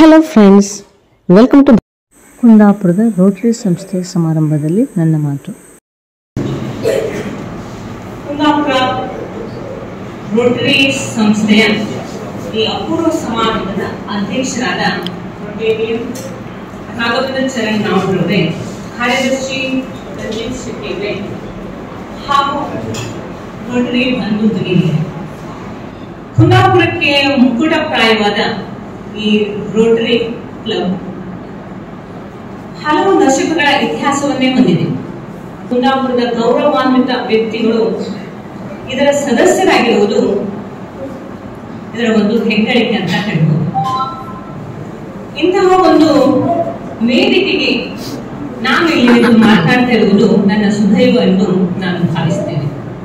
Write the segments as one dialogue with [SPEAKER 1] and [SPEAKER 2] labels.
[SPEAKER 1] Hello friends welcome to ಕುಂದಾಪುರದ Rotary ಸಂಸ್ಥೆಯ ಸಮಾರಂಭದಲ್ಲಿ ನನ್ನ ಮಾತು
[SPEAKER 2] ಕುಂದಾಪುರ ರೋಟರಿ ಸಂಸ್ಥೆಯ ಈ ಅಪೂರ್ವ ಸಮಾರಂಭದ ಅಧ್ಯಕ್ಷರಾದ ರೋಟೇರಿಯನ್ ರಾಘವೇಂದ್ರ ಚರಣ್ ನಾವುಗಳವರೇ ಕಾರ್ಯದರ್ಶಿ ರಂಜಿತ್ ಶೆಟ್ಟಿಯವರೇ ಹಾಗೂ ರೋಟರಿ ಬಂಧುಗಳಿಗೆ ಕುಂದಾಪುರಕ್ಕೆ ಮುಕ್ಕುಟಪ್ರಾಯವಾದ ಈ ರೋಟರಿ ಕ್ಲಬ್ ಹಲವು ದಶಕಗಳ ಇತಿಹಾಸವನ್ನೇ ಹೊಂದಿದೆ ಕುಂದಾಪುರದ ಗೌರವಾನ್ವಿತ ವ್ಯಕ್ತಿಗಳು ಇದರ ಸದಸ್ಯರಾಗಿರುವುದು ಇದರ ಒಂದು ಹೆಗ್ಗಳಿಕೆ ಅಂತ ಹೇಳ್ಬೋದು ಇಂತಹ ಒಂದು ವೇದಿಕೆಗೆ ನಾನು ಇಲ್ಲಿ ನಿಂತು ಮಾತನಾಡ್ತಾ ಇರುವುದು ನನ್ನ ಸುದೈವ ಎಂದು ನಾನು ಭಾವಿಸ್ತೇನೆ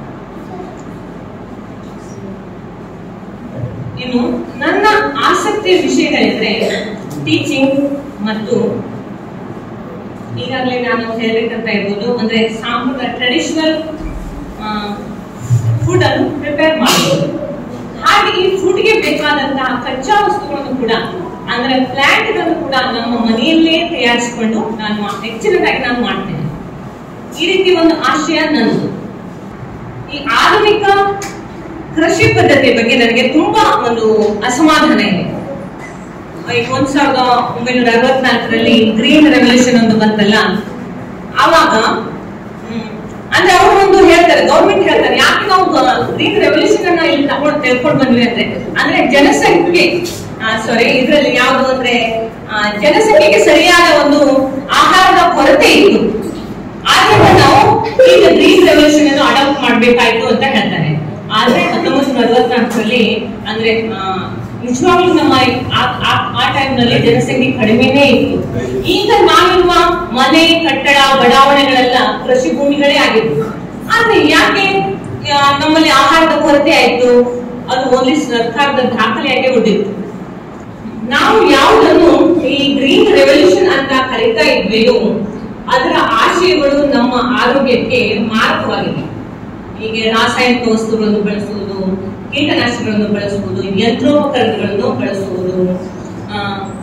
[SPEAKER 2] ಇನ್ನು ನನ್ನ ಆಸಕ್ತಿಯ ವಿಷಯಗಳೆಂದ್ರೆ ಟೀಚಿಂಗ್ ಮತ್ತು ಈಗಾಗಲೇ ನಾನು ಹೇಳ್ಬೇಕಂತ ಇರ್ಬೋದು ಅಂದ್ರೆ ಸಾಂಪ್ರದಾಯ ಟ್ರೆಡಿಷನಲ್ ಫುಡ್ ಅನ್ನು ಪ್ರಿಪೇರ್ ಮಾಡಬಹುದು ಹಾಗೆ ಈ ಫುಡ್ಗೆ ಬೇಕಾದಂತಹ ಕಚ್ಚಾ ವಸ್ತುಗಳನ್ನು ಕೂಡ ಅಂದ್ರೆ ಪ್ಲಾಂಟ್ ಗಳನ್ನು ಕೂಡ ನಮ್ಮ ಮನೆಯಲ್ಲೇ ತಯಾರಿಸಿಕೊಂಡು ನಾನು ಮಾ- ಹೆಚ್ಚಿನದಾಗಿ ನಾನು ಮಾಡ್ತೇನೆ ಈ ರೀತಿ ಒಂದು ಆಶಯ ನನ್ನದು ಈ ಆಧುನಿಕ ಕೃಷಿ ಪದ್ಧತಿ ಬಗ್ಗೆ ನನಗೆ ತುಂಬಾ ಒಂದು ಅಸಮಾಧಾನ ಇದೆ ಈಗ ಒಂದ್ ಸಾವಿರದ ಒಂಬೈನೂರ ಅರವತ್ನಾಲ್ಕರಲ್ಲಿ ಗ್ರೀನ್ ರೆವಲ್ಯೂಷನ್ ಒಂದು ಬಂತಲ್ಲ ಆವಾಗ ಹ್ಮ್, ಅಂದ್ರೆ ಅವರು ಒಂದು ಹೇಳ್ತಾರೆ ಗೌರ್ಮೆಂಟ್ ಹೇಳ್ತಾರೆ ಯಾಕೆ ನಾವು ಗ್ರೀನ್ ರೆವಲ್ಯೂಷನ್ ಅನ್ನ ಇಲ್ಲಿ ತಗೊಂಡು ತೆಗೆದುಕೊಂಡು ಬಂದ್ವಿ ಅಂದ್ರೆ ಅಂದ್ರೆ ಜನಸಂಖ್ಯೆ ಸಾರಿ ಇದ್ರಲ್ಲಿ ಯಾವುದು ಅಂದ್ರೆ ಆ, ಜನಸಂಖ್ಯೆಗೆ ಸರಿಯಾದ ಒಂದು ಆಹಾರದ ಕೊರತೆ ಇತ್ತು ಆದ್ರಿಂದ ನಾವು ಈಗ ಗ್ರೀನ್ ರೆವಲ್ಯೂಷನ್ ಅನ್ನು ಅಡಾಪ್ಟ್ ಮಾಡ್ಬೇಕಾಯ್ತು ಅಂತ ಹೇಳ್ತಾರೆ ಆದ್ರೆ ಹತ್ತೊಂಬತ್ತು ನೂರ ಅರವತ್ನಾಲ್ಕರಲ್ಲಿ ಅಂದ್ರೆ ಆ, ನಿಜವಾಗ್ಲೂ ನಮ್ಮ ಆ- ಆ- ಆ ಟೈಮ್ ನಲ್ಲಿ ಜನಸಂಖ್ಯೆ ಕಡಿಮೆನೇ ಇತ್ತು ಈಗ ನಾವಿರುವ ಮನೆ ಕಟ್ಟಡ ಬಡಾವಣೆಗಳೆಲ್ಲ ಕೃಷಿ ಭೂಮಿಗಳೇ ಆಗಿತ್ತು ಆದ್ರೆ ಯಾಕೆ ಆ, ನಮ್ಮಲ್ಲಿ ಆಹಾರದ ಕೊರತೆ ಆಯ್ತು ಅದು ಓನ್ಲಿ ಸರ್ಕಾರದ ದಾಖಲೆ ಯಾಕೆ ಹೊಟ್ಟಿತ್ತು ನಾವು ಯಾವುದನ್ನು ಈ ಗ್ರೀನ್ ರೆವಲ್ಯೂಷನ್ ಅಂತ ಕರೀತಾ ಇದ್ವಿಯೋ ಅದರ ಆಶಯಗಳು ನಮ್ಮ ಆರೋಗ್ಯಕ್ಕೆ ಮಾರಕವಾಗಿವೆ ಹೀಗೆ ರಾಸಾಯನಿಕ ವಸ್ತುಗಳನ್ನು ಬಳಸುವುದು ಕೀಟನಾಶಕಗಳನ್ನು ಬಳಸುವುದು ಯಂತ್ರೋಪಕರಣಗಳನ್ನು ಬಳಸುವುದು ಆ,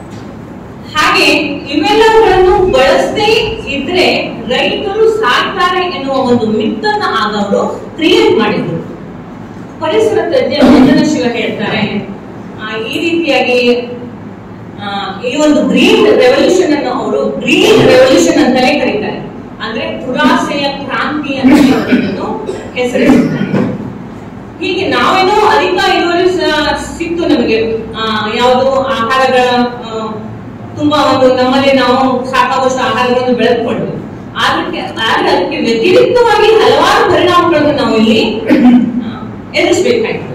[SPEAKER 2] ಹಾಗೆ ಇವೆಲ್ಲವುಗಳನ್ನು ಬಳಸದೇ ಇದ್ರೆ ರೈತರು ಸಾಕ್ತಾರೆ ಎನ್ನುವ ಒಂದು ಮಿತ್ತನ್ನ ಆಗ ಅವರು ಕ್ರಿಯೇಟ್ ಮಾಡಿದ್ರು ಪರಿಸರ ತಜ್ಞ ಮಂಜನ ಶಿವ ಹೇಳ್ತಾರೆ ಆ, ಈ ರೀತಿಯಾಗಿ ಆ, ಈ ಒಂದು ಗ್ರೀನ್ ರೆವಲ್ಯೂಷನ್ ಅನ್ನು ಅವರು ಗ್ರೀನ್ ರೆವಲ್ಯೂಷನ್ ಅಂತಲೇ ಕರೀತಾರೆ ಅಂದ್ರೆ ದುರಾಸೆಯ ಕ್ರಾಂತಿ ಅಂತ ಅದನ್ನು ಹೆಸರಿಸಿದ್ದಾರೆ ಹೀಗೆ ನಾವೇನೋ ಅಧಿಕ ಇಳುವರಿ ಸ- ಸಿಕ್ತು ನಮಗೆ ಆ, ಯಾವುದು ಆಹಾರಗಳ ಆ, ತುಂಬಾ ಒಂದು ನಮ್ಮಲ್ಲಿ ನಾವು ಸಾಕಾಗುವಷ್ಟು ಆಹಾರಗಳನ್ನು ಬೆಳೆದುಕೊಂಡ್ವಿ ಅದಕ್ಕೆ ಆದ್ರೆ ಅದಕ್ಕೆ ವ್ಯತಿರಿಕ್ತವಾಗಿ ಹಲವಾರು ಪರಿಣಾಮಗಳನ್ನು ನಾವು ಇಲ್ಲಿ ಆ, ಎದುರಿಸಬೇಕಾಯ್ತು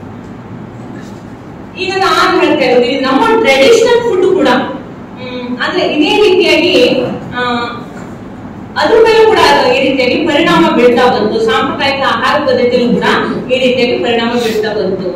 [SPEAKER 2] ಈಗ ನಾನು ಹೇಳ್ತಾ ಇರೋದು ಈ ನಮ್ಮ ಟ್ರೆಡಿಷನಲ್ ಫುಡ್ ಕೂಡ ಹ್ಮ್, ಅಂದ್ರೆ ಇದೇ ರೀತಿಯಾಗಿ ಆ, ಅದ್ರ ಮೇಲೆ ಕೂಡ ಅದು ಈ ರೀತಿಯಾಗಿ ಪರಿಣಾಮ ಬೀಳ್ತಾ ಬಂತು ಸಾಂಪ್ರದಾಯಿಕ ಆಹಾರ ಪದ್ಧತಿಯಲ್ಲೂ ಕೂಡ ಈ ರೀತಿಯಾಗಿ ಪರಿಣಾಮ ಬೀಳ್ತಾ ಬಂತು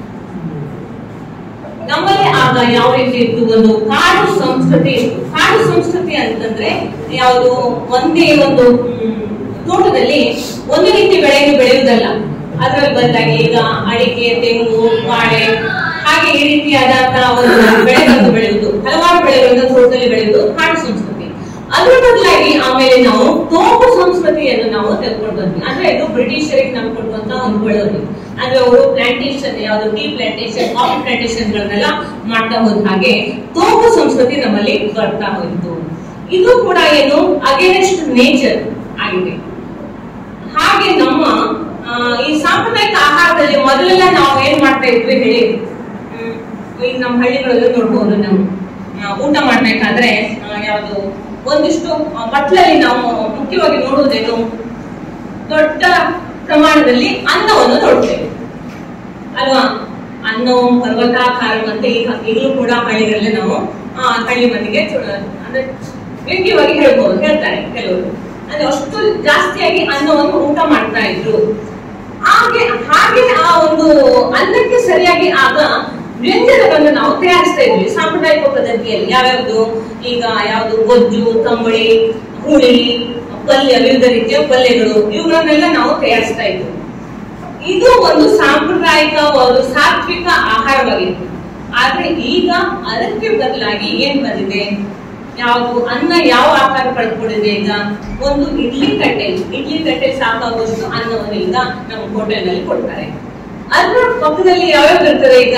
[SPEAKER 2] ನಮ್ಮಲ್ಲಿ ಆಗ ಯಾವ ರೀತಿ ಇತ್ತು ಒಂದು ಕಾಡು ಸಂಸ್ಕೃತಿ ಇತ್ತು ಕಾಡು ಸಂಸ್ಕೃತಿ ಅಂತಂದ್ರೆ ಯಾವುದು ಒಂದೇ ಒಂದು ಹ್ಮ್, ತೋಟದಲ್ಲಿ ಒಂದು ರೀತಿ ಬೆಳೆಯನ್ನು ಬೆಳೆಯುವುದಲ್ಲ ಅದರಲ್ಲಿ ಬದಲಾಗಿ ಈಗ ಅಡಿಕೆ ತೆಂಗು ಬಾಳೆ ಹಾಗೆ ಈ ರೀತಿಯಾದಂತಹ ಒಂದು ಬೆಳೆಗಳನ್ನು ಬೆಳೆಯುವುದು ಹಲವಾರು ಬೆಳೆಗಳನ್ನು ತೋಟದಲ್ಲಿ ಬೆಳೆಯುವುದು ಕಾಡು ಸಂಸ್ಕೃತಿ ಅದ್ರ ಬದಲಾಗಿ ಆಮೇಲೆ ನಾವು ತೋಪು ಸಂಸ್ಕೃತಿಯನ್ನು ನಾವು ತೆಗೆದುಕೊಂಡು ಬಂದ್ವಿ ಅಂದ್ರೆ ಇದು ಬ್ರಿಟಿಷರಿಗೆ ನಮ್ಗೆ ಕೊಡುವಂತ ಒಂದು ಬೆಳವಣಿಗೆ ಅಂದ್ರೆ ಅವರು ಪ್ಲಾಂಟೇಶನ್ ಯಾವುದು ಟೀ ಪ್ಲಾಂಟೇಶನ್ ಕಾಫಿ ಪ್ಲಾಂಟೇಶನ್ ಗಳನ್ನೆಲ್ಲ ಮಾಡ್ತಾ ಹೋದ ಹಾಗೆ ತೋಪು ಸಂಸ್ಕೃತಿ ನಮ್ಮಲ್ಲಿ ಬರ್ತಾ ಹೋಯಿತು ಇದು ಕೂಡ ಏನು ಅಗೇನೆಸ್ಟ್ ನೇಚರ್ ಆಗಿದೆ ಹಾಗೆ ನಮ್ಮ ಆ, ಈ ಸಾಂಪ್ರದಾಯಿಕ ಆಹಾರದಲ್ಲಿ ಮೊದಲೆಲ್ಲ ನಾವು ಏನ್ ಮಾಡ್ತಾ ಇದ್ವಿ ಹೇಳಿ ಹ್ಮ್, ಈಗ ನಮ್ಮ ಹಳ್ಳಿಗಳಲ್ಲಿ ನೋಡ್ಬೋದು ನಾವು ಆ, ಊಟ ಮಾಡ್ಬೇಕಾದ್ರೆ ಆ, ಯಾವುದು ಒಂದಿಷ್ಟು ಆ, ಬಟ್ಲಲ್ಲಿ ನಾವು ಮುಖ್ಯವಾಗಿ ನೋಡುವುದೇನು ದೊಡ್ಡ ಪ್ರಮಾಣದಲ್ಲಿ ಅನ್ನವನ್ನು ನೋಡ್ತೇವೆ ಅಲ್ವಾ ಅನ್ನವು ಪರ್ವತಾಕಾರ ಅಂತ ಈಗ ಈಗಲೂ ಕೂಡ ಹಳ್ಳಿಗಳಲ್ಲಿ ನಾವು ಆ, ಹಳ್ಳಿ ಮಂದಿಗೆ ಚು- ಅಂದ್ರೆ ವ್ಯಂಗ್ಯವಾಗಿ ಹೇಳ್ಬೋದು ಹೇಳ್ತಾರೆ ಕೆಲವರು ಅಂದ್ರೆ ಅಷ್ಟು ಜಾಸ್ತಿಯಾಗಿ ಅನ್ನವನ್ನು ಊಟ ಮಾಡ್ತಾ ಇದ್ರು ಹಾಗೆ ಹಾಗೆ ಆ ಒಂದು ಅನ್ನಕ್ಕೆ ಸರಿಯಾಗಿ ಆಗ ವ್ಯಂಜನಗಳನ್ನು ನಾವು ತಯಾರಿಸ್ತಾ ಇದ್ವಿ ಸಾಂಪ್ರದಾಯಿಕ ಪದ್ಧತಿಯಲ್ಲಿ ಯಾವ್ಯಾವ್ದು ಈಗ ಯಾವ್ದು ಗೊಜ್ಜು ತಂಬಳಿ ಹುಳಿ ಪಲ್ಯ ವಿವಿಧ ರೀತಿಯ ಪಲ್ಯಗಳು ಇವುಗಳನ್ನೆಲ್ಲ ನಾವು ತಯಾರಿಸ್ತಾ ಇದ್ವಿ ಇದು ಒಂದು ಸಾಂಪ್ರದಾಯಿಕ ಒಂದು ಸಾತ್ವಿಕ ಆಹಾರವಾಗಿತ್ತು ಆದ್ರೆ ಈಗ ಅದಕ್ಕೆ ಬದಲಾಗಿ ಏನ್ ಬಂದಿದೆ ಯಾವುದು ಅನ್ನ ಯಾವ ಆಕಾರ ಪಡ್ಕೊಂಡಿದೆ ಈಗ ಒಂದು ಇಡ್ಲಿ ತಟ್ಟೆ ಇಡ್ಲಿ ತಟ್ಟೆ ಸಾಕಾಗುವಷ್ಟು ಅನ್ನವನ್ನು ಈಗ ನಮ್ಮ ಹೋಟೆಲ್ನಲ್ಲಿ ಕೊಡ್ತಾರೆ ಅದ್ರ ಪಕ್ಕದಲ್ಲಿ ಯಾವ್ಯಾವ ಇರ್ತದೆ ಈಗ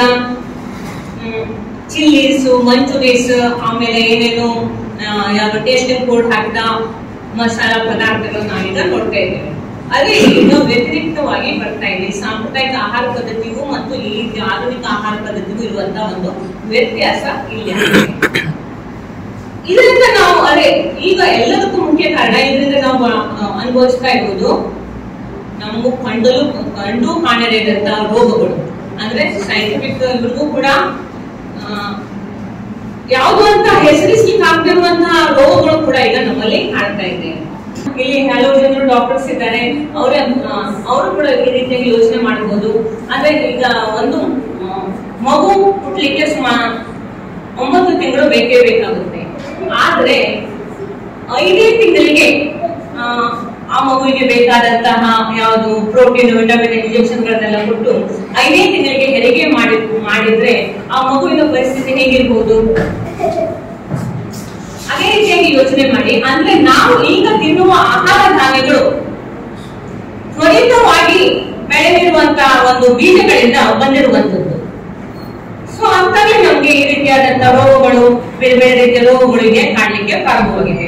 [SPEAKER 2] ಚಿಲ್ಲೀಸ್ ಮಂಚೂರೀಸ್ ಆಮೇಲೆ ಏನೇನು ಆ, ಯಾವ ಟೇಸ್ಟಿಂಗ್ ಪೌಡರ್ ಹಾಕಿದ ಮಸಾಲಾ ಪದಾರ್ಥಗಳನ್ನು ನಾವೀಗ ನೋಡ್ತಾ ಇದ್ದೇವೆ ಅದೇ ಈಗ ವ್ಯತಿರಿಕ್ತವಾಗಿ ಬರ್ತಾ ಇದೆ ಸಾಂಪ್ರದಾಯಿಕ ಆಹಾರ ಪದ್ಧತಿಗೂ ಮತ್ತು ಈ ರೀತಿ ಆಧುನಿಕ ಆಹಾರ ಪದ್ಧತಿಗೂ ಇರುವಂತಹ ಒಂದು ವ್ಯತ್ಯಾಸ ಇಲ್ಲಿ ಆಗಿದೆ. ಇದರಿಂದ ನಾವು ಅದೇ ಈಗ ಎಲ್ಲದಕ್ಕೂ ಮುಖ್ಯ ಕಾರಣ ಇದರಿಂದ ನಾವು ಆ, ಅನುಭವಿಸ್ತಾ ಇರುವುದು ನಮಗೂ ಕಂಡಲು ಕಂಡು ಕಾಣದೇ ಇದ್ದಂತಹ ರೋಗಗಳು ಅಂದ್ರೆ ಸೈಂಟಿಫಿಕ್ ಇವ್ರಿಗೂ ಕೂಡ ಆ, ಯಾವುದು ಅಂತ ಹೆಸರಿಸ್ಲಿಕ್ಕೆ ಆಗ್ತಿರುವಂತಹ ರೋಗಗಳು ಕೂಡ ಈಗ ನಮ್ಮಲ್ಲಿ ಕಾಣ್ತಾ ಇದೆ ಇಲ್ಲಿ ಹಲವು ಜನರು ಡಾಕ್ಟರ್ಸ್ ಇದ್ದಾರೆ ಅವರೇ ಅವರು ಕೂಡ ಈ ರೀತಿಯಾಗಿ ಯೋಚನೆ ಮಾಡಬಹುದು ಅಂದ್ರೆ ಈಗ ಒಂದು ಆ, ಮಗು ಹುಟ್ಲಿಕ್ಕೆ ಸುಮಾರು ಒಂಬತ್ತು ತಿಂಗಳು ಬೇಕೇ ಬೇಕಾಗುತ್ತೆ ಆದ್ರೆ ಐದೇ ತಿಂಗಳಿಗೆ ಆ, ಆ ಮಗುವಿಗೆ ಬೇಕಾದಂತಹ ಯಾವುದು ಪ್ರೋಟೀನ್ ವಿಟಮಿನ್ ಇಂಜೆಕ್ಷನ್ ಗಳನ್ನೆಲ್ಲ ಕೊಟ್ಟು ಐದೇ ತಿಂಗಳಿಗೆ ಹೆರಿಗೆ ಮಾಡಿ ಮಾಡಿದ್ರೆ ಆ ಮಗುವಿನ ಪರಿಸ್ಥಿತಿ ಹೇಗಿರ್ಬೋದು ಅದೇ ರೀತಿಯಾಗಿ ಯೋಚನೆ ಮಾಡಿ ಅಂದ್ರೆ ನಾವು ಈಗ ತಿನ್ನುವ ಆಹಾರ ಧಾನ್ಯಗಳು ತ್ವರಿತವಾಗಿ ಬೆಳೆದಿರುವಂತಹ ಒಂದು ಬೀಜಗಳಿಂದ ಬಂದಿರುವಂತದ್ದು ಸೊ ಅಂತಾನೆ ನಮ್ಗೆ ಈ ರೀತಿಯಾದಂತಹ ರೋಗಗಳು ಬೇರೆ ಬೇರೆ ರೀತಿಯ ರೋಗಗಳಿಗೆ ಕಾಣಲಿಕ್ಕೆ ಪ್ರಾರಂಭವಾಗಿದೆ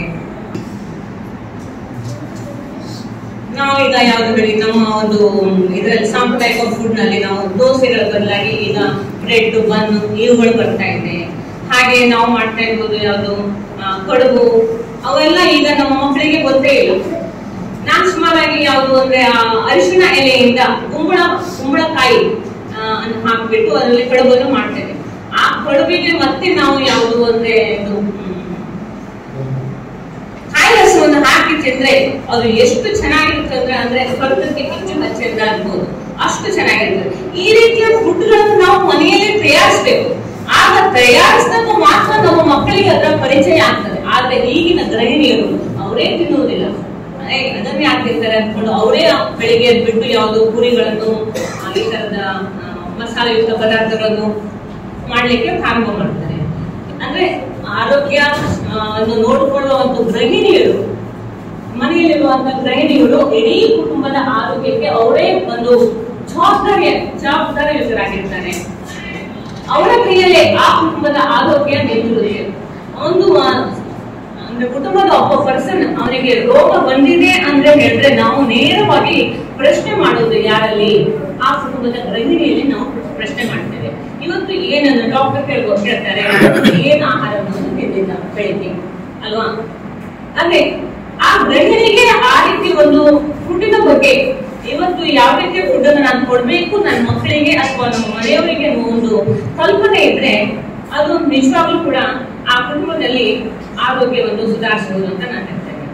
[SPEAKER 2] ನಾವೀಗ ಯಾವ್ದು ಹೇಳಿ ನಮ್ಮ ಒಂದು ಇದರಲ್ಲಿ ಸಾಂಪ್ರದಾಯಿಕ ಫುಡ್ ನಲ್ಲಿ ನಾವು ದೋಸೆಗಳ ಬದಲಾಗಿ ಈಗ ಬ್ರೆಡ್ ಬನ್ ಇವುಗಳು ಬರ್ತಾ ಇದೆ ಹಾಗೆ ನಾವು ಮಾಡ್ತಾ ಇರ್ಬೋದು ಯಾವುದು ಆ, ಕಡುಬು ಅವೆಲ್ಲ ಈಗ ನಮ್ಮ ಮಕ್ಕಳಿಗೆ ಗೊತ್ತೇ ಇಲ್ಲ ನಾನ್ ಸುಮಾರಾಗಿ ಯಾವುದು ಅಂದ್ರೆ ಆ ಅರಿಶಿಣ ಎಲೆಯಿಂದ ಕುಂಬಳ ಕುಂಬಳಕಾಯಿ ಆ, ಅನ್ನು ಹಾಕ್ಬಿಟ್ಟು ಅದರಲ್ಲಿ ಕಡುಬನ್ನು ಮಾಡ್ತೇವೆ ಆ ಕಡುಬಿಗೆ ಮತ್ತೆ ನಾವು ಯಾವುದು ಅಂದ್ರೆ ಇದು ಹ್ಮ್, ಕಾಯಿ ರಸವನ್ನು ಹಾಕಿ ತಿಂದ್ರೆ ಅದು ಎಷ್ಟು ಚೆನ್ನಾಗಿರುತ್ತೆ ಅಂದ್ರೆ ಅಂದ್ರೆ ಸ್ವರ್ಗಕ್ಕೆ ಕಿಚ್ಚು ಹಚ್ಚಿದ ಅನ್ಬೋದು ಅಷ್ಟು ಚೆನ್ನಾಗಿರ್ತದೆ ಈ ರೀತಿಯ ಫುಡ್ಗಳನ್ನು ನಾವು ಮನೆಯಲ್ಲೇ ತಯಾರಿಸಬೇಕು ಆಗ ತಯಾರಿಸಿದಾಗ ಮಾತ್ರ ನಮ್ಮ ಮಕ್ಕಳಿಗೆ ಅದರ ಪರಿಚಯ ಆಗ್ತದೆ ಆದ್ರೆ ಈಗಿನ ಗೃಹಿಣಿಯರು ಅವರೇ ತಿನ್ನುವುದಿಲ್ಲ ಅದೇ ಅದನ್ನೇ ಯಾಕೆ ತಿಂತಾರೆ ಅಂದ್ಕೊಂಡು ಅವರೇ ಬೆಳಿಗ್ಗೆ ಬಿಟ್ಟು ಯಾವುದು ಪುರಿಗಳನ್ನು ಆ, ಈ ತರದ ಆ, ಮಸಾಲೆಯುಕ್ತ ಪದಾರ್ಥಗಳನ್ನು ಮಾಡ್ಲಿಕ್ಕೆ ಪ್ರಾರಂಭ ಮಾಡ್ತಾರೆ ಅಂದ್ರೆ ಆರೋಗ್ಯ ಆ, ಅನ್ನು ನೋಡಿಕೊಳ್ಳುವ ಒಂದು ಗೃಹಿಣಿಯರು ಮನೆಯಲ್ಲಿರುವಂತಹ ಗೃಹಿಣಿಯರು ಇಡೀ ಕುಟುಂಬದ ಆರೋಗ್ಯಕ್ಕೆ ಅವರೇ ಒಂದು ಜವಾಬ್ದಾರಿ ಜವಾಬ್ದಾರಿಯುತರಾಗಿರ್ತಾರೆ ಅವರ ಕೈಯಲ್ಲೇ ಆ ಕುಟುಂಬದ ಆರೋಗ್ಯ ನಿಂತಿರುತ್ತೆ ಒಂದು ಆ, ಅಂದ್ರೆ ಕುಟುಂಬದ ಒಬ್ಬ ಪರ್ಸನ್ ಅವನಿಗೆ ರೋಗ ಬಂದಿದೆ ಅಂದ್ರೆ ಹೇಳಿದ್ರೆ ನಾವು ನೇರವಾಗಿ ಪ್ರಶ್ನೆ ಮಾಡೋದು ಯಾರಲ್ಲಿ ಆ ಕುಟುಂಬದ ಗೃಹಿಣಿಯಲ್ಲಿ ನಾವು ಪ್ರಶ್ನೆ ಮಾಡ್ತೇವೆ ಇವತ್ತು ಏನನ್ನು ಡಾಕ್ಟರ್ ಕೇಳ್ಬೋ ಕೇಳ್ತಾರೆ ಏನು ಆಹಾರವನ್ನು ತಿಂದಿದ್ದ ಬೆಳಿಗ್ಗೆ ಅಲ್ವಾ ಅದೇ ಆ ಗೃಹಿಣಿಗೆ ಆ ರೀತಿ ಒಂದು ಫುಡ್ಡಿನ ಬಗ್ಗೆ ಇವತ್ತು ಯಾವ ರೀತಿಯ ಫುಡ್ ಅನ್ನು ನಾನು ಕೊಡ್ಬೇಕು ನನ್ನ ಮಕ್ಕಳಿಗೆ ಅಥವಾ ನಮ್ಮ ಮನೆಯವರಿಗೆ ಅನ್ನೋ ಒಂದು ಕಲ್ಪನೆ ಇದ್ರೆ ಅದು ನಿಜವಾಗ್ಲೂ ಕೂಡ ಆ ಕುಟುಂಬದಲ್ಲಿ ಆರೋಗ್ಯವನ್ನು ಸುಧಾರಿಸಬಹುದು ಅಂತ ನಾನು ಹೇಳ್ತೇನೆ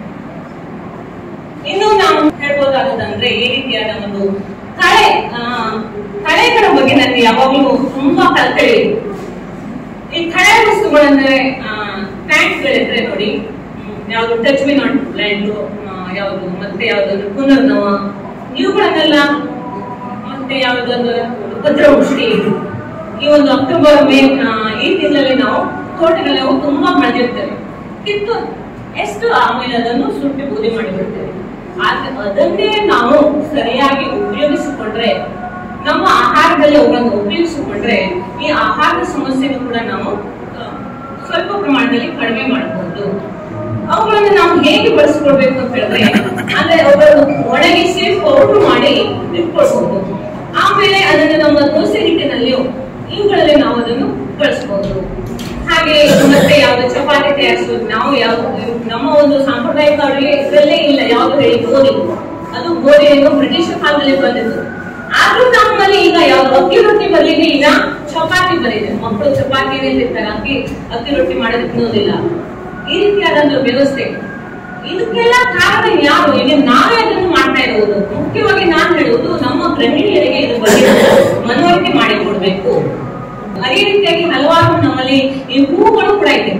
[SPEAKER 2] ಇನ್ನು ನಾವು ಹೇಳ್ಬೋದಾಗೋದಂದ್ರೆ ಈ ರೀತಿಯಾದ ಒಂದು ಕಳೆ ಆ, ಕಳೆಗಳ ಬಗ್ಗೆ ನನಗೆ ಯಾವಾಗಲೂ ತುಂಬಾ ಕಲ್ಕಳಿ ಇದೆ. ಈ ಕಳೆ ವಸ್ತುಗಳಂದ್ರೆ ಪ್ಯಾಂಟ್ಗಳಿದ್ರೆ ನೋಡಿ ಹ್ಮ್, ಯಾವ್ದು ಟಚ್ ಮಿ ನಾಟ್ ಪ್ಲಾಂಟ್ ಯಾವ್ದು ಮತ್ತೆ ಯಾವ್ದು ಪುನರ್ನವ ಇವುಗಳನ್ನೆಲ್ಲ ಮತ್ತೆ ಯಾವ್ದೊಂದು ಭದ್ರವೃಷ್ಟಿ ಈ ಒಂದು ಅಕ್ಟೋಬರ್ ಮೇ ಆ, ಈ ತಿಂಗಳಲ್ಲಿ ನಾವು ತೋಟಗಳಲ್ಲಿ ನಾವು ತುಂಬಾ ಬೆಳೆದಿರ್ತೇವೆ ಕಿತ್ತು ಎಷ್ಟು ಆಮೇಲೆ ಅದನ್ನು ಸುಟ್ಟಿ ಬೂದಿ ಮಾಡಿಬಿಡ್ತೇವೆ ಆದ್ರೆ ಅದನ್ನೇ ನಾವು ಸರಿಯಾಗಿ ಉಪಯೋಗಿಸಿಕೊಂಡ್ರೆ ನಮ್ಮ ಆಹಾರದಲ್ಲಿ ಅವುಗಳನ್ನು ಉಪಯೋಗಿಸಿಕೊಂಡ್ರೆ ಈ ಆಹಾರದ ಸಮಸ್ಯೆಯನ್ನು ಕೂಡ ನಾವು ಆ, ಸ್ವಲ್ಪ ಪ್ರಮಾಣದಲ್ಲಿ ಕಡಿಮೆ ಮಾಡಬಹುದು ಅವುಗಳನ್ನು ನಾವು ಹೇಗೆ ಬಳಸ್ಕೊಳ್ಬೇಕು ಅಂತ ಹೇಳಿದ್ರೆ ಅಂದ್ರೆ ಅವುಗಳನ್ನು ಒಣಗಿಸಿ ಪೌಡರ್ ಮಾಡಿ ಇಟ್ಕೊಳ್ಬಹುದು ಆಮೇಲೆ ಅದನ್ನು ನಮ್ಮ ದೋಸೆ ಹಿಟ್ಟಿನಲ್ಲಿಯೂ ಇವುಗಳಲ್ಲಿ ನಾವು ಅದನ್ನು ಬಳಸಬಹುದು ಹಾಗೆ ಮತ್ತೆ ಯಾವ್ದು ಚಪಾತಿ ತಯಾರಿಸೋದು ನಾವು ಯಾವ್ದು ನಮ್ಮ ಒಂದು ಸಾಂಪ್ರದಾಯಿಕ ಅಡುಗೆ ಇದರಲ್ಲೇ ಇಲ್ಲ ಯಾವ್ದು ಹೇಳಿ ಗೋಧಿ ಅದು ಗೋಧಿ ಏನು ಬ್ರಿಟಿಷ್ ಕಾಲದಲ್ಲಿ ಬಂದಿದ್ದು ಆದ್ರೂ ನಮ್ಮಲ್ಲಿ ಈಗ ಯಾವ್ದು ಅಕ್ಕಿ ರೊಟ್ಟಿ ಬದಲಿಗೆ ಈಗ ಚಪಾತಿ ಬಂದಿದೆ ಮಕ್ಕಳು ಚಪಾತಿನೇ ತಿಂತಾರೆ ಅಕ್ಕಿ ಅಕ್ಕಿ ರೊಟ್ಟಿ ಮಾಡೋದು ತಿನ್ನೋದಿಲ್ಲ ಈ ರೀತಿಯಾದಂತ ವ್ಯವಸ್ಥೆ ಇದಕ್ಕೆಲ್ಲ ಕಾರಣ ಯಾರು ಈಗ ನಾವೇ ಅದನ್ನು ಮಾಡ್ತಾ ಇರುವುದು ಮುಖ್ಯವಾಗಿ ನಾನು ಹೇಳುವುದು ನಮ್ಮ ಗೃಹಿಣಿಯರಿಗೆ ಇದ್ರ ಬಗ್ಗೆ ಮನವರಿಕೆ ಮಾಡಿಕೊಡ್ಬೇಕು ಅದೇ ರೀತಿಯಾಗಿ ಹಲವಾರು ನಮ್ಮಲ್ಲಿ ಈ ಹೂಗಳು ಕೂಡ ಇದೆ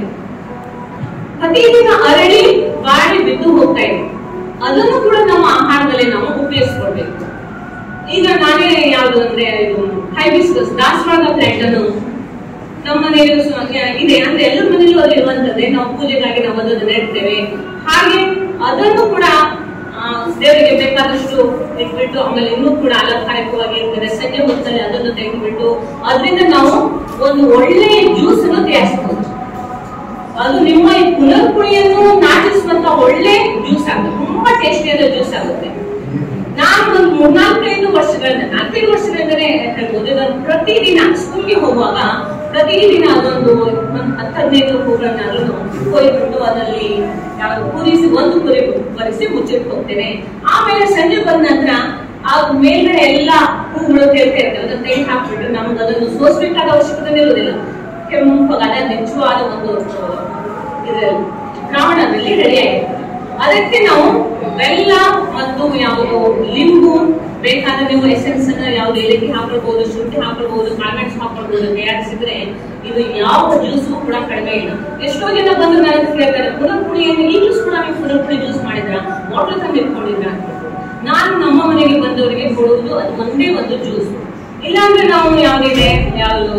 [SPEAKER 2] ಪ್ರತಿದಿನ ಅರಳಿ ಬಾಡಿ ಬಿದ್ದು ಹೋಗ್ತಾ ಇದೆ ಅದನ್ನು ಕೂಡ ನಮ್ಮ ಆಹಾರದಲ್ಲಿ ನಾವು ಉಪಯೋಗಿಸ್ಕೊಳ್ಬೇಕು ಈಗ ನಾನೇ ಯಾವುದು ಅಂದ್ರೆ ಇದು ಹೈಬಿಸ್ಕಸ್ ದಾಸವಾಳ ಪ್ಲಾಂಟ್ ಅನ್ನು ನಮ್ಮ ಮನೆಯಲ್ಲೂ ಸಹ ಇದೆ ಅಂದ್ರೆ ಎಲ್ಲರ ಮನೆಯಲ್ಲೂ ಅದು ಇರುವಂತದ್ದೇ ನಾವು ಪೂಜೆಗಾಗಿ ನಾವು ಅದನ್ನು ನೆಡ್ತೇವೆ ಹಾಗೆ ಅದನ್ನು ಕೂಡ ಆ, ದೇವರಿಗೆ ಬೇಕಾದಷ್ಟು ಇಟ್ಬಿಟ್ಟು ಆಮೇಲೆ ಇನ್ನೂ ಕೂಡ ಅಲಂಕಾರಿಕವಾಗಿ ಇರ್ತದೆ ಸಂಜೆ ಹೊತ್ತಲ್ಲಿ ಅದನ್ನು ತೆಗೆದುಬಿಟ್ಟು ಅದರಿಂದ ನಾವು ಒಂದು ಒಳ್ಳೆಯ ಜ್ಯೂಸ್ ಅನ್ನು ತಯಾರಿಸಬಹುದು ಅದು ನಿಮ್ಮ ಈ ಪುನರ್ಪುಳಿಯನ್ನು ನಾಟಿಸುವಂತ ಒಳ್ಳೆ ಜ್ಯೂಸ್ ಆಗುತ್ತೆ ತುಂಬಾ ಟೇಸ್ಟಿಯಾದ ಜ್ಯೂಸ್ ಆಗುತ್ತೆ ನಾನು ಒಂದು ಮೂರ್ನಾಲ್ಕೈದು ವರ್ಷಗಳಿಂದ ನಾಲ್ಕೈದು ವರ್ಷಗಳಿಂದಲೇ ಹೇಳ್ಬೋದು ಇದನ್ನು ಪ್ರತಿದಿನ ಸ್ಕೂಲ್ಗೆ ಹೋಗುವಾಗ ಪ್ರತಿದಿನ ಅದೊಂದು ಒಂದು ಹತ್ತು ಹದಿನೈದು ಹೂಗಳನ್ನಾದ್ರೂ ಕೊಯ್ಬಿಟ್ಟು ಅದರಲ್ಲಿ ಯಾವ್ದು ಕೂರಿಸಿ ಒಂದು ಕುರಿ ಬರಿಸಿ ಮುಚ್ಚಿಟ್ಟು ಹೋಗ್ತೇನೆ ಆಮೇಲೆ ಸಂಜೆ ಬಂದ ನಂತರ ಆ ಮೇಲ್ಗಡೆ ಎಲ್ಲ ಹೂಗಳು ತೇಲ್ತಾ ಇರ್ತವೆ ಅದನ್ನ ತೆಗೆದು ಹಾಕ್ಬಿಟ್ಟು ನಮ್ಗೆ ಅದನ್ನು ಸೋಸ್ಬೇಕಾದ ಅವಶ್ಯಕತೆ ಇರುವುದಿಲ್ಲ ಕೆಂಪಗಾದ ನಿಜವಾದ ಒಂದು ಇದರಲ್ಲಿ ದ್ರಾವಣದಲ್ಲಿ ರೆಡಿ ಆಗಿದೆ ಅದಕ್ಕೆ ನಾವು ಬೆಲ್ಲ ಮತ್ತು ಯಾವುದು ಲಿಂಬು ಬೇಕಾದ್ರೆ ನೀವು ಎಸೆನ್ಸ್ ಅನ್ನ ಯಾವ್ದು ಏಲಕ್ಕಿ ಹಾಕೊಳ್ಬಹುದು ಶುಂಠಿ ಹಾಕೊಳ್ಬಹುದು ಕಾಳ್ಮೆಣಸು ಹಾಕೊಳ್ಬಹುದು ತಯಾರಿಸಿದ್ರೆ ಇದು ಯಾವ ಜ್ಯೂಸು ಕೂಡ ಕಡಿಮೆ ಇಲ್ಲ ಎಷ್ಟೋ ಜನ ಬಂದು ನನ್ನ ಹತ್ರ ಕೇಳ್ತಾರೆ ಪುನರ್ಪುಳಿಯನ್ನು ಈ ಜ್ಯೂಸ್ ಕೂಡ ನೀವು ಪುನರ್ಪುಳಿ ಜ್ಯೂಸ್ ಮಾಡಿದ್ರ ಬಾಟ್ಲ್ ತಂದು ಇಟ್ಕೊಂಡಿದ್ರ ಅಂತ ನಾನು ನಮ್ಮ ಮನೆಗೆ ಬಂದವರಿಗೆ ಕೊಡುವುದು ಅದು ಒಂದೇ ಒಂದು ಜ್ಯೂಸ್ ಇಲ್ಲಾಂದ್ರೆ ನಾವು ಯಾವ್ದಿದೆ ಯಾವುದು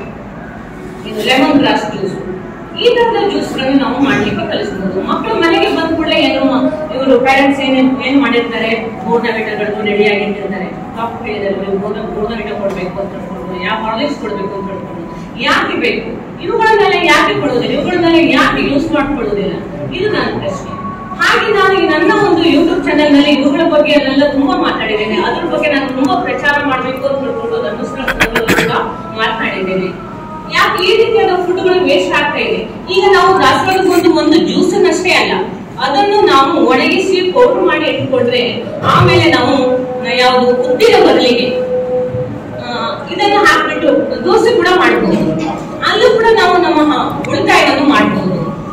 [SPEAKER 2] ಇದು ಲೆಮನ್ ಗ್ರಾಸ್ ಜ್ಯೂಸ್ ಈ ತರದ ಜ್ಯೂಸ್ ಗಳನ್ನು ನಾವು ಮಾಡ್ಲಿಕ್ಕೆ ಕಲಿಸಬಹುದು ಮಕ್ಕಳು ಮನೆಗೆ ಬಂದ ಕೂಡಲೇ ಏನು ಇವರು ಪೇರೆಂಟ್ಸ್ ಏನ್ ಏನ್ ಮಾಡಿರ್ತಾರೆ ಬೋರ್ನವಿಟಗಳನ್ನು ರೆಡಿ ಆಗಿಟ್ಟಿರ್ತಾರೆ ಡಾಕ್ಟರ್ ಹೇಳಿದ್ದಾರೆ ಬೋರ್ನವಿಟ ಕೊಡ್ಬೇಕು ಅಂತ ಹೇಳ್ಕೊಂಡು ಯಾವ ಹಾರ್ಲಿಕ್ಸ್ ಕೊಡ್ಬೇಕು ಅಂತ ಹೇಳ್ಕೊಂಡು ಯಾಕೆ ಬೇಕು ಇವುಗಳನ್ನೆಲ್ಲ ಯಾಕೆ ಕೊಡೋದಿಲ್ಲ ಇವುಗಳನ್ನೆಲ್ಲ ಯಾಕೆ ಯೂಸ್ ಮಾಡ್ಕೊಳ್ಳೋದಿಲ್ಲ ಇದು ನನ್ನ ಪ್ರಶ್ನೆ ಹಾಗೆ ನಾನು ಈ ನನ್ನ ಒಂದು ಯೂಟ್ಯೂಬ್ ಚಾನೆಲ್ ನಲ್ಲಿ ಇವುಗಳ ಬಗ್ಗೆ ಎಲ್ಲ ತುಂಬಾ ಮಾತಾಡಿದ್ದೇನೆ ಅದ್ರ ಬಗ್ಗೆ ನಾನು ತುಂಬಾ ಪ್ರಚಾರ ಮಾಡ್ಬೇಕು ಅಂತ ಹೇಳ್ಕೊಂಡು ಧರ್ಮಸ್ಥಳ ಕೂಡ ಮಾತನಾಡಿದ್ದೇನೆ ಯಾಕೆ ಈ ರೀತಿಯಾದ ಫುಡ್ಗಳು ವೇಸ್ಟ್ ಆಗ್ತಾ ಇದೆ ಈಗ ನಾವು ದಾಸವಾಳದ ಒಂದು ಒಂದು ಜ್ಯೂಸ್ ಅನ್ನಷ್ಟೇ ಅಲ್ಲ ಅದನ್ನು ನಾವು ಒಣಗಿಸಿ ಪೌಡರ್ ಮಾಡಿ ಇಟ್ಕೊಂಡ್ರೆ ಆಮೇಲೆ ನಾವು ಯಾವುದು ಉದ್ದಿನ ಬದಲಿಗೆ ಆ, ಇದನ್ನು ಹಾಕ್ಬಿಟ್ಟು ದೋಸೆ ಕೂಡ ಮಾಡಬಹುದು ಅಲ್ಲೂ ಕೂಡ ನಾವು ನಮ್ಮ ಹ- ಉಳಿತಾಯವನ್ನು ಮಾಡಬಹುದು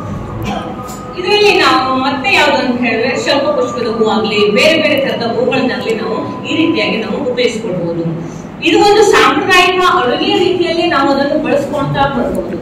[SPEAKER 2] ಇದರಲ್ಲಿ ನಾವು ಮತ್ತೆ ಯಾವ್ದು ಅಂತ ಹೇಳಿದ್ರೆ ಸ್ವಲ್ಪ ಪುಷ್ಪದ ಹೂ ಆಗ್ಲಿ ಬೇರೆ ಬೇರೆ ತರದ ಹೂಗಳನ್ನಾಗ್ಲಿ ನಾವು ಈ ರೀತಿಯಾಗಿ ನಾವು ಉಪಯೋಗಿಸ್ಕೊಳ್ಬಹುದು ಇದು ಒಂದು ಸಾಂಪ್ರದಾಯಿಕ ಅಡುಗೆಯ ರೀತಿಯಲ್ಲಿ ನಾವು ಅದನ್ನು ಬಳಸ್ಕೊಳ್ತಾ ಬರ್ಬೋದು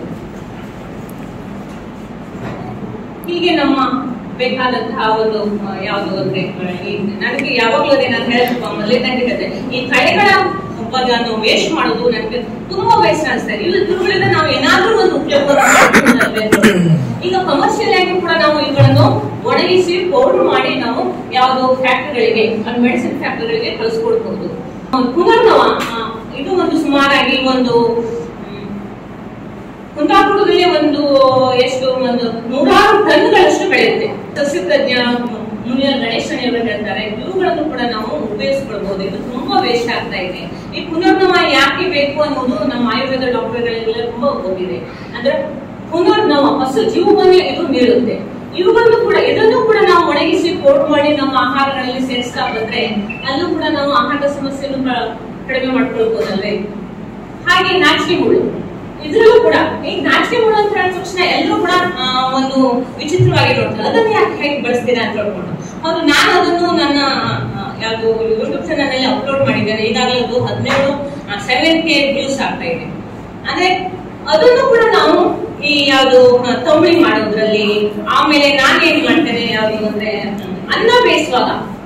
[SPEAKER 2] ಹೀಗೆ ನಮ್ಮ ಬೇಕಾದಂತಹ ಒಂದು ಆ, ಯಾವುದು ಅಂದ್ರೆ ಆ, ಈ ನನಗೆ ಯಾವಾಗಲೂ ಅದೇ ನಾನು ಹೇಳಿದ ಮೊದಲೇದಾಗಿ ಹೇಳಿದೆ ಈ ಕಳೆಗಳ ಬದಲು ವೇಸ್ಟ್ ಮಾಡೋದು ನನಗೆ ತುಂಬಾ ಬೇಸರ ಅನಿಸ್ತಾ ಇದೆ ಇವು- ಇವುಗಳಿಂದ ನಾವು ಏನಾದ್ರೂ ಒಂದು ಉಪಯೋಗ ಮಾಡ್ಕೊಳ್ಳೋದಲ್ವೇ ಅಂತ. ಈಗ ಕಮರ್ಷಿಯಲ್ ಆಗಿ ಕೂಡ ನಾವು ಇವುಗಳನ್ನು ಒಣಗಿಸಿ ಪೌಡರ್ ಮಾಡಿ ನಾವು ಯಾವುದು ಫ್ಯಾಕ್ಟರಿಗಳಿಗೆ ಮೆಡಿಸಿನ್ ಫ್ಯಾಕ್ಟರಿಗಳಿಗೆ ಕಳಿಸ್ಕೊಡ್ಬಹುದು ಪುನರ್ನವ ಆ, ಇದು ಒಂದು ಸುಮಾರಾಗಿ ಒಂದು ಮ್, ಕುಂದಾಪುರದಲ್ಲಿ ಒಂದು ಎಷ್ಟು ಒಂದು ನೂರಾರು ಟನ್ಗಳಷ್ಟು ಬೆಳೆಯುತ್ತೆ ಸಸ್ಯ ತಜ್ಞ ಮುನಿಯ ಗಣೇಶನಿಯವರು ಹೇಳ್ತಾರೆ ಇವುಗಳನ್ನು ಕೂಡ ನಾವು ಉಪಯೋಗಿಸ್ಕೊಳ್ಬಹುದು ಇದು ತುಂಬಾ ವೇಸ್ಟ್ ಆಗ್ತಾ ಇದೆ ಈ ಪುನರ್ನವ ಯಾಕೆ ಬೇಕು ಅನ್ನೋದು ನಮ್ಮ ಆಯುರ್ವೇದ ಡಾಕ್ಟರ್ಗಳೆಲ್ಲ ತುಂಬಾ ಗೊತ್ತಿದೆ ಅಂದ್ರೆ ಪುನರ್ನವ ಹೊಸ ಜೀವವನ್ನೇ ಇದು ನೀಡುತ್ತೆ ಇವುಗಳನ್ನು ಕೂಡ ಇದನ್ನು ಕೂಡ ನಾವು ಒಣಗಿಸಿ ಪೌಡರ್ ಮಾಡಿ ನಮ್ಮ ಆಹಾರಗಳಲ್ಲಿ ಸೇರಿಸ್ತಾ ಬಂದ್ರೆ ಅಲ್ಲೂ ಕೂಡ ನಾವು ಆಹಾರದ ಸಮಸ್ಯೆಯನ್ನು ಕ- ಕಡಿಮೆ ಮಾಡ್ಕೊಳ್ಬಹುದಲ್ವೇ ಹಾಗೆ ನಾಚಿಕೆ ಮುಳ್ಳು ಇದ್ರಲ್ಲೂ ಕೂಡ ಈಗ ನಾಚಿಕೆ ಮುಳ್ಳು ಅಂತ ಹೇಳಿದ ತಕ್ಷಣ ಎಲ್ಲರೂ ಕೂಡ ಆ, ಒಂದು ವಿಚಿತ್ರವಾಗಿ ನೋಡ್ತಾರೆ ಅದನ್ನ ಯಾಕೆ ಹೇಗೆ ಬಳಸ್ತೀರಾ ಅಂತ ಹೇಳ್ಕೊಂಡು ಹೌದು ನಾನು ಅದನ್ನು ನನ್ನ ಆ, ಯಾವುದು ಯೂಟ್ಯೂಬ್ ಚಾನಲ್ ಅಲ್ಲಿ ಅಪ್ಲೋಡ್ ಮಾಡಿದ್ದೇನೆ ಈಗಾಗಲೇ ಅದು ಹದಿನೇಳು ಸೆವೆನ್ ಕೆ ವ್ಯೂಸ್ ಆಗ್ತಾ ಇದೆ ಅಂದ್ರೆ ಅದನ್ನು ಕೂಡ ನಾವು ಈ ಯಾವುದು ಆ, ತಂಬಳಿ ಮಾಡೋದ್ರಲ್ಲಿ ಆಮೇಲೆ ನಾನೇನ್ ಮಾಡ್ತೇನೆ ಯಾವುದು ಅಂದ್ರೆ ಹ್ಮ್, ಅನ್ನ ಬೇಯಿಸುವಾಗ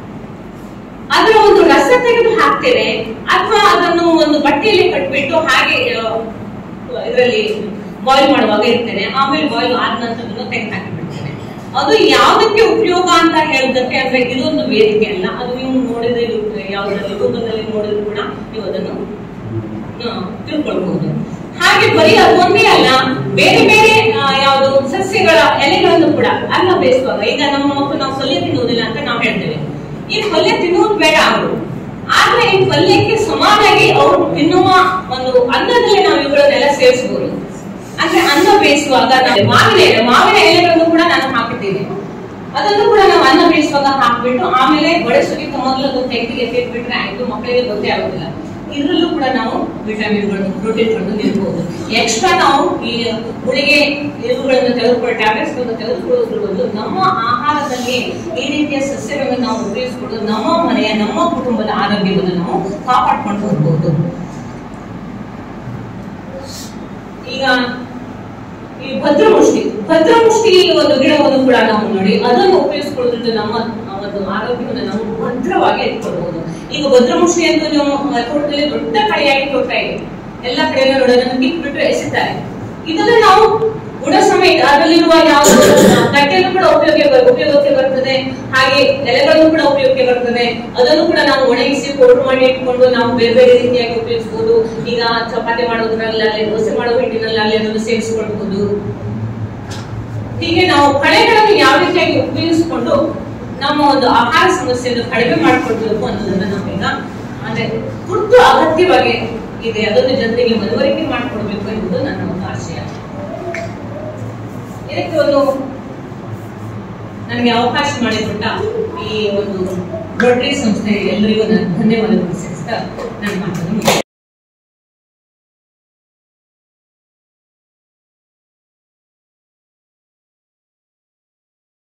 [SPEAKER 2] ಅದರ ಒಂದು ರಸ ತೆಗೆದು ಹಾಕ್ತೇನೆ ಅಥವಾ ಅದನ್ನು ಒಂದು ಬಟ್ಟೆಯಲ್ಲಿ ಕಟ್ಬಿಟ್ಟು ಹಾಗೆ ಇದರಲ್ಲಿ ಬಾಯ್ಲ್ ಮಾಡುವಾಗ ಇರ್ತೇನೆ ಆಮೇಲೆ ಬಾಯ್ಲ್ ಆದ ನಂತರ ತೆಗೆದು ಹಾಕಿಬಿಡ್ತೇನೆ ಅದು ಯಾವುದಕ್ಕೆ ಉಪಯೋಗ ಅಂತ ಹೇಳೋದಕ್ಕೆ ಅಂದ್ರೆ ಇದೊಂದು ವೇದಿಕೆ ಅಲ್ಲ ಅದು ನೀವು ನೋಡಿದ್ರೆ ಯಾವ್ದ್ರಲ್ಲಿ ಗೂಗಲ್ನಲ್ಲಿ ನೋಡಿದ್ರು ಕೂಡ ನೀವು ಅದನ್ನು ಆ, ತಿಳ್ಕೊಳ್ಬಹುದು ಹಾಗೆ ಬರೀ ಅದು ಒಂದೇ ಅಲ್ಲ ಬೇರೆ ಬೇರೆ ಆ, ಯಾವುದು ಸಸ್ಯಗಳ ಎಲೆಗಳನ್ನು ಕೂಡ ಅನ್ನ ಬೇಯಿಸುವಾಗ ಈಗ ನಮ್ಮ ಮಕ್ಕಳು ನಾವು ಪಲ್ಯ ತಿನ್ನುವುದಿಲ್ಲ ಅಂತ ನಾವು ಹೇಳ್ತೇವೆ ಈ ಪಲ್ಯ ತಿನ್ನುವುದು ಬೇಡ ಅವರು ಆದ್ರೆ ಈ ಪಲ್ಯಕ್ಕೆ ಸಮಾನಾಗಿ ಅವರು ತಿನ್ನುವ ಒಂದು ಅನ್ನದಲ್ಲೇ ನಾವು ಇವುಗಳನ್ನೆಲ್ಲ ಸೇರಿಸಬಹುದು ಅಂದ್ರೆ ಅನ್ನ ಬೇಯಿಸುವಾಗ ನಾವು ಮಾವಿನ ಎಲೆ ಮಾವಿನ ಎಲೆಗಳನ್ನು ಕೂಡ ನಾನು ಹಾಕಿದ್ದೀನಿ ಅದನ್ನು ಕೂಡ ನಾವು ಅನ್ನ ಬೇಯಿಸುವಾಗ ಹಾಕ್ಬಿಟ್ಟು ಆಮೇಲೆ ಬಡಿಸೋದಕ್ಕೆ ಮೊದಲು ಅದು ತೆಗೆದು ಎತ್ತಿಟ್ಬಿಟ್ರೆ ಆಯ್ತು ಮಕ್ಕಳಿಗೆ ಗೊತ್ತೇ ಆಗುದಿಲ್ಲ ಇದರಲ್ಲೂ ಕೂಡ ನಾವು ವಿಟಮಿನ್ಗಳನ್ನು ಪ್ರೋಟೀನ್ಗಳನ್ನು ನೀಡಬಹುದು ಎಕ್ಸ್ಟ್ರಾ ನಾವು ಈ ಗುಳಿಗೆ ಇವುಗಳನ್ನು ತೆಗೆದುಕೊಳ್ಳೋ ಟ್ಯಾಬ್ಲೆಟ್ಸ್ ತೆಗೆದುಕೊಳ್ಳೋದ್ರ ಬದಲು ನಮ್ಮ ಆಹಾರದಲ್ಲಿ ಈ ರೀತಿಯ ಸಸ್ಯಗಳನ್ನು ನಾವು ಉಪಯೋಗಿಸಿಕೊಂಡು ನಮ್ಮ ಮನೆಯ ನಮ್ಮ ಕುಟುಂಬದ ಆರೋಗ್ಯವನ್ನು ನಾವು ಕಾಪಾಡ್ಕೊಂಡು ಹೋಗ್ಬಹುದು ಈಗ ಈ ಭದ್ರಮುಷ್ಟಿ ಭದ್ರಮುಷ್ಟಿ ಒಂದು ಗಿಡವನ್ನು ಕೂಡ ನಾವು ನೋಡಿ ಅದನ್ನು ಉಪಯೋಗಿಸಿಕೊಳ್ಳೋದ್ರಿಂದ ನಮ್ಮ ಒಂದು ಆರೋಗ್ಯವನ್ನು ನಾವು ಭದ್ರವಾಗಿ ಇಟ್ಕೊಳ್ಬಹುದು ಈಗ ಭದ್ರಮುಷ್ಟಿ ಅಂತ ನಾವು ತೋಟದಲ್ಲಿ ದೊಡ್ಡ ಕಡೆಯಾಗಿ ತೋಟ ಇದೆ ಎಲ್ಲ ಕಡೆ ನೋಡಿ ಅದನ್ನು ಕಿತ್ಬಿಟ್ಟು ಎಸಿತಾರೆ ಇದನ್ನ ನಾವು ಗುಣ ಸಮೇತ ಅದರಲ್ಲಿರುವ ಯಾವ ಕಟ್ಟೆಯನ್ನು ಕೂಡ ಉಪಯೋಗ ಉಪಯೋಗಕ್ಕೆ ಬರ್ತದೆ ಹಾಗೆ ಎಲೆಗಳನ್ನು ಕೂಡ ಉಪಯೋಗಕ್ಕೆ ಬರ್ತದೆ ಅದನ್ನು ಕೂಡ ನಾವು ಒಣಗಿಸಿ ಪೌಡರ್ ಮಾಡಿ ಇಟ್ಕೊಂಡು ನಾವು ಬೇರೆ ಬೇರೆ ರೀತಿಯಾಗಿ ಉಪಯೋಗಿಸಬಹುದು ಈಗ ಚಪಾತಿ ಮಾಡೋದ್ರಲ್ಲಾಗಲಿ ದೋಸೆ ಮಾಡೋ ಹಿಟ್ಟಿನಲ್ಲಾಗಲಿ ಅದನ್ನು ಸೇರಿಸ್ಕೊಳ್ಬಹುದು ಹೀಗೆ ನಾವು ಕಳೆಗಳನ್ನು ಯಾವ ರೀತಿಯಾಗಿ ಉಪಯೋಗಿಸಿಕೊಂಡು ನಮ್ಮ ಒಂದು ಆಹಾರ ಸಮಸ್ಯೆಯನ್ನು ಕಡಿಮೆ ಮಾಡ್ಕೊಳ್ಬೇಕು ಅನ್ನೋದನ್ನ ನಾವೀಗ ಅಂದ್ರೆ ತುರ್ತು ಅಗತ್ಯವಾಗಿ ಇದೆ ಅದನ್ನು ಜನರಿಗೆ ಮನವರಿಕೆ ಮಾಡಿಕೊಡ್ಬೇಕು ಎಂಬುದು ನನ್ನ ಒಂದು ಆಶಯ ಇದಕ್ಕೆ ಒಂದು ನನಗೆ ಅವಕಾಶ ಮಾಡಿಕೊಟ್ಟ ಈ ಒಂದು ರೋಟರಿ ಸಂಸ್ಥೆ ಎಲ್ಲರಿಗೂ ನಾನು ಧನ್ಯವಾದಗಳು ಸಲ್ಲಿಸ್ತಾ ನನ್ನ ಮಾತನ್ನು ಮುಗಿಸ್ತೇನೆ.